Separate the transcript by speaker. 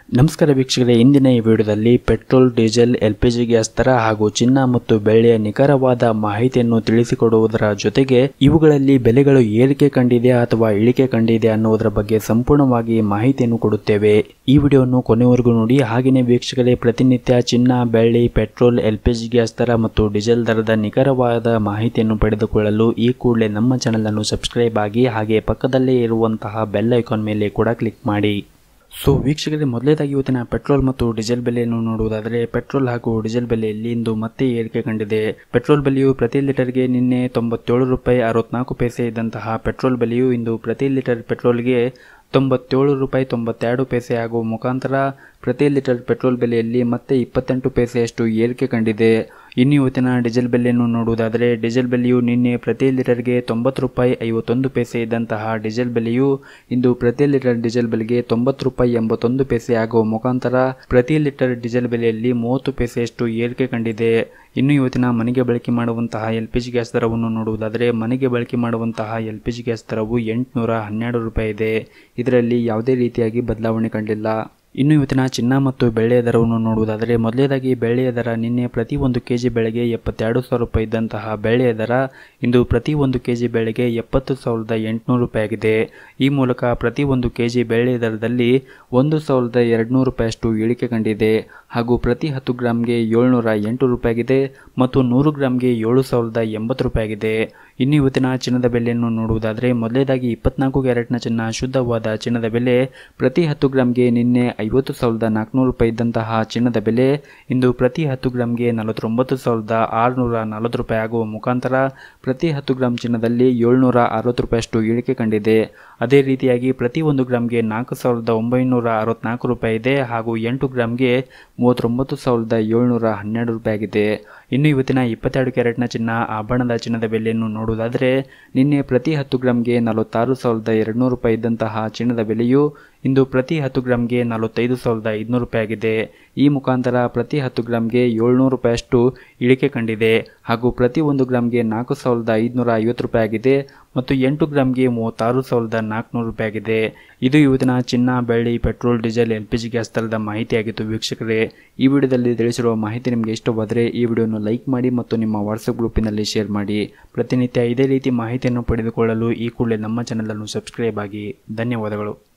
Speaker 1: ನಮಸ್ಕಾರ ವೀಕ್ಷಕರೇ ಇಂದಿನ ಈ ವಿಡಿಯೋದಲ್ಲಿ petrol diesel L P G gas ದರ ಹಾಗೂ ಚಿನ್ನ ಮತ್ತು ಬೆಳ್ಳಿಯ ನಿಖರವಾದ ಮಾಹಿತಿಯನ್ನು ತಿಳಿಸಿಕೊಡುವುದರ ಜೊತೆಗೆ ಇವುಗಳಲ್ಲಿ ಬೆಲೆಗಳು ಏರಿಕೆ ಕಂಡಿದೆ ಅಥವಾ ಇಳಿಕೆ ಕಂಡಿದೆ ಅನ್ನುವುದರ ಬಗ್ಗೆ ಸಂಪೂರ್ಣವಾಗಿ ಮಾಹಿತಿಯನ್ನು ಕೊಡುತ್ತೇವೆ ಈ ವಿಡಿಯೋವನ್ನು ಕೊನೆವರೆಗೂ ನೋಡಿ ಹಾಗೆಯೇ ವೀಕ್ಷಕರೇ ಪ್ರತಿನಿತ್ಯ ಚಿನ್ನ ಬೆಳ್ಳಿ petrol L P G gas ದರ ಮತ್ತು ಡೀಸೆಲ್ ದರದ ನಿಖರವಾದ ಮಾಹಿತಿಯನ್ನು ಪಡೆದುಕೊಳ್ಳಲು ಈ ಕೂಡಲೇ ನಮ್ಮ ಚಾನಲ್ ಅನ್ನು ಸಬ್ಸ್ಕ್ರೈಬ್ ಆಗಿ ಹಾಗೆ ಪಕ್ಕದಲ್ಲೇ ಇರುವಂತಹ ಬೆಲ್ ಐಕಾನ್ ಮೇಲೆ ಕೂಡ ಕ್ಲಿಕ್ ಮಾಡಿ ಸೊ ವೀಕ್ಷಕರೇ ಮೊದಲೇದಾಗಿ ಇವತ್ತಿನ ಪೆಟ್ರೋಲ್ ಮತ್ತು ಡೀಸೆಲ್ ಬೆಲೆಯನ್ನು ನೋಡುವುದಾದರೆ ಪೆಟ್ರೋಲ್ ಹಾಗೂ ಡೀಸೆಲ್ ಬೆಲೆಯಲ್ಲಿ ಇಂದು ಮತ್ತೆ ಏರಿಕೆ ಕಂಡಿದೆ ಪೆಟ್ರೋಲ್ ಬೆಲೆಯು ಪ್ರತಿ ಲೀಟರ್ಗೆ ನಿನ್ನೆ ತೊಂಬತ್ತೇಳು ರೂಪಾಯಿ ಅರವತ್ನಾಲ್ಕು ಪೈಸೆ ಇದ್ದಂತಹ ಪೆಟ್ರೋಲ್ ಬೆಲೆಯು ಇಂದು ಪ್ರತಿ ಲೀಟರ್ ಪೆಟ್ರೋಲ್ಗೆ ತೊಂಬತ್ತೇಳು ರೂಪಾಯಿ ತೊಂಬತ್ತೆರಡು ಪೈಸೆ ಆಗುವ ಮುಖಾಂತರ ಪ್ರತಿ ಲೀಟರ್ ಪೆಟ್ರೋಲ್ ಬೆಲೆಯಲ್ಲಿ ಮತ್ತೆ ಇಪ್ಪತ್ತೆಂಟು ಪೈಸೆಯಷ್ಟು ಏರಿಕೆ ಕಂಡಿದೆ ಇನ್ನು ಇವತ್ತಿನ ಡೀಸೆಲ್ ಬೆಲೆಯನ್ನು ನೋಡುವುದಾದರೆ ಡೀಸೆಲ್ ಬೆಲೆಯು ನಿನ್ನೆ ಪ್ರತಿ ಲೀಟರ್ಗೆ ತೊಂಬತ್ತು ರೂಪಾಯಿ ಐವತ್ತೊಂದು ಪೈಸೆ ಇದ್ದಂತಹ ಡೀಸೆಲ್ ಬೆಲೆಯು ಇಂದು ಪ್ರತಿ ಲೀಟರ್ ಡೀಸೆಲ್ ಬೆಲೆಗೆ ತೊಂಬತ್ತು ರೂಪಾಯಿ ಎಂಬತ್ತೊಂದು ಪೈಸೆ ಆಗುವ ಮುಖಾಂತರ ಪ್ರತಿ ಲೀಟರ್ ಡೀಸೆಲ್ ಬೆಲೆಯಲ್ಲಿ ಮೂವತ್ತು ಪೈಸೆಯಷ್ಟು ಏರಿಕೆ ಕಂಡಿದೆ ಇನ್ನು ಇವತ್ತಿನ ಮನೆಗೆ ಬಳಕೆ ಮಾಡುವಂತಹ ಎಲ್ ಪಿ ಜಿ ಗ್ಯಾಸ್ ದರವನ್ನು ನೋಡುವುದಾದರೆ ಮನೆಗೆ ಬಳಕೆ ಮಾಡುವಂತಹ ಎಲ್ ಪಿ ಜಿ ಗ್ಯಾಸ್ ದರವು ಎಂಟುನೂರ ಹನ್ನೆರಡು ರೂಪಾಯಿ ಇದೆ ಇದರಲ್ಲಿ ಯಾವುದೇ ರೀತಿಯಾಗಿ ಬದಲಾವಣೆ ಕಂಡಿಲ್ಲ ಇನ್ನು ಇವತ್ತಿನ ಚಿನ್ನ ಮತ್ತು ಬೆಳ್ಳಿಯ ದರವನ್ನು ನೋಡುವುದಾದರೆ ಮೊದಲೇದಾಗಿ ಬೆಳ್ಳಿಯ ದರ ನಿನ್ನೆ ಪ್ರತಿ ಒಂದು ಕೆ ಜಿ ಬೆಳೆಗೆ ಎಪ್ಪತ್ತೆರಡು ಸಾವಿರ ರೂಪಾಯಿ ಇದ್ದಂತಹ ಬೆಳ್ಳಿಯ ದರ ಇಂದು ಪ್ರತಿ ಒಂದು ಕೆ ಜಿ ಬೆಳೆಗೆ ಎಪ್ಪತ್ತು ಸಾವಿರದ ಎಂಟುನೂರು ರೂಪಾಯಿ ಆಗಿದೆ ಈ ಮೂಲಕ ಪ್ರತಿ ಒಂದು ಕೆ ಜಿ ಬೆಳ್ಳಿಯ ದರದಲ್ಲಿ ಒಂದು ಸಾವಿರದ ಎರಡುನೂರು ರೂಪಾಯಿಯಷ್ಟು ಇಳಿಕೆ ಕಂಡಿದೆ ಹಾಗೂ ಪ್ರತಿ ಹತ್ತು ಗ್ರಾಮ್ಗೆ ಏಳ್ನೂರ ಎಂಟು ರೂಪಾಯಿ ಆಗಿದೆ ಮತ್ತು ನೂರು ಗ್ರಾಮ್ಗೆ ಏಳು ಸಾವಿರದ ಎಂಬತ್ತು ರೂಪಾಯಿ ಆಗಿದೆ ಇನ್ನು ಇವತ್ತಿನ ಚಿನ್ನದ ಬೆಲೆಯನ್ನು ನೋಡುವುದಾದರೆ ಮೊದಲೇದಾಗಿ ಇಪ್ಪತ್ನಾಲ್ಕು ಕ್ಯಾರೆಟ್ನ ಚಿನ್ನ ಶುದ್ಧವಾದ ಚಿನ್ನದ ಬೆಲೆ ಪ್ರತಿ ಹತ್ತು ಗ್ರಾಮ್ಗೆ ನಿನ್ನೆ ಐವತ್ತು ಸಾವಿರದ ನಾಲ್ಕುನೂರು ರೂಪಾಯಿ ಇದ್ದಂತಹ ಚಿನ್ನದ ಬೆಲೆ ಇಂದು ಪ್ರತಿ ಹತ್ತು ಗ್ರಾಮ್ಗೆ ನಲವತ್ತೊಂಬತ್ತು ಸಾವಿರದ ಆರುನೂರ ನಲವತ್ತು ರೂಪಾಯಿ ಆಗುವ ಮುಖಾಂತರ ಪ್ರತಿ ಹತ್ತು ಗ್ರಾಮ್ ಚಿನ್ನದಲ್ಲಿ ಏಳ್ನೂರ ಅರವತ್ತು ರೂಪಾಯಿಯಷ್ಟು ಇಳಿಕೆ ಕಂಡಿದೆ ಅದೇ ರೀತಿಯಾಗಿ ಪ್ರತಿ ಒಂದು ಗ್ರಾಮ್ಗೆ ನಾಲ್ಕು ಸಾವಿರದ ಒಂಬೈನೂರ ಅರವತ್ನಾಲ್ಕು ರೂಪಾಯಿ ಇದೆ ಹಾಗೂ ಎಂಟು ಗ್ರಾಮ್ಗೆ ಮೂವತ್ತೊಂಬತ್ತು ಸಾವಿರದ ಏಳ್ನೂರ ಹನ್ನೆರಡು ರೂಪಾಯಿ ಆಗಿದೆ ಇನ್ನು ಇವತ್ತಿನ ಇಪ್ಪತ್ತೆರಡು ಕ್ಯಾರೆಟ್ನ ಚಿನ್ನ ಆಭರಣದ ಚಿನ್ನದ ಬೆಲೆಯನ್ನು ನೋಡುವುದಾದರೆ ನಿನ್ನೆ ಪ್ರತಿ ಹತ್ತು ಗ್ರಾಮ್ಗೆ ನಲವತ್ತಾರು ಸಾವಿರದ ಎರಡುನೂರು ರೂಪಾಯಿ ಇದ್ದಂತಹ ಚಿನ್ನದ ಬೆಲೆಯು ಇಂದು ಪ್ರತಿ ಹತ್ತು ಗ್ರಾಮ್ಗೆ ನಲವತ್ತೈದು ಸಾವಿರದ ಐದುನೂರು ರೂಪಾಯಿ ಆಗಿದೆ ಈ ಮುಖಾಂತರ ಪ್ರತಿ ಹತ್ತು ಗ್ರಾಮ್ಗೆ ಏಳ್ನೂರು ರೂಪಾಯಿಯಷ್ಟು ಇಳಿಕೆ ಕಂಡಿದೆ ಹಾಗೂ ಪ್ರತಿ ಒಂದು ಗ್ರಾಮ್ಗೆ ನಾಲ್ಕು ಸಾವಿರದ ಐದುನೂರ ಐವತ್ತು ರೂಪಾಯಿ ಆಗಿದೆ ಮತ್ತು ಎಂಟು ಗ್ರಾಮ್ಗೆ ಮೂವತ್ತಾರು ಸಾವಿರದ ನಾಲ್ಕುನೂರು ರೂಪಾಯಿ ಆಗಿದೆ ಇದು ಇವತ್ತಿನ ಚಿನ್ನ ಬೆಳ್ಳಿ petrol diesel L P G gas ದರದ ಮಾಹಿತಿಯಾಗಿತ್ತು ವೀಕ್ಷಕರೇ ಈ ವಿಡಿಯೋದಲ್ಲಿ ತಿಳಿಸಿರುವ ಮಾಹಿತಿ ನಿಮಗೆ ಇಷ್ಟವಾದರೆ ಈ ವಿಡಿಯೋನ ಲೈಕ್ ಮಾಡಿ ಮತ್ತು ನಿಮ್ಮ ವಾಟ್ಸಪ್ ಗ್ರೂಪಿನಲ್ಲಿ ಶೇರ್ ಮಾಡಿ ಪ್ರತಿನಿತ್ಯ ಇದೇ ರೀತಿ ಮಾಹಿತಿಯನ್ನು ಪಡೆದುಕೊಳ್ಳಲು ಈ ಕೂಡಲೇ ನಮ್ಮ ಚಾನಲನ್ನು ಸಬ್ಸ್ಕ್ರೈಬ್ ಆಗಿ ಧನ್ಯವಾದಗಳು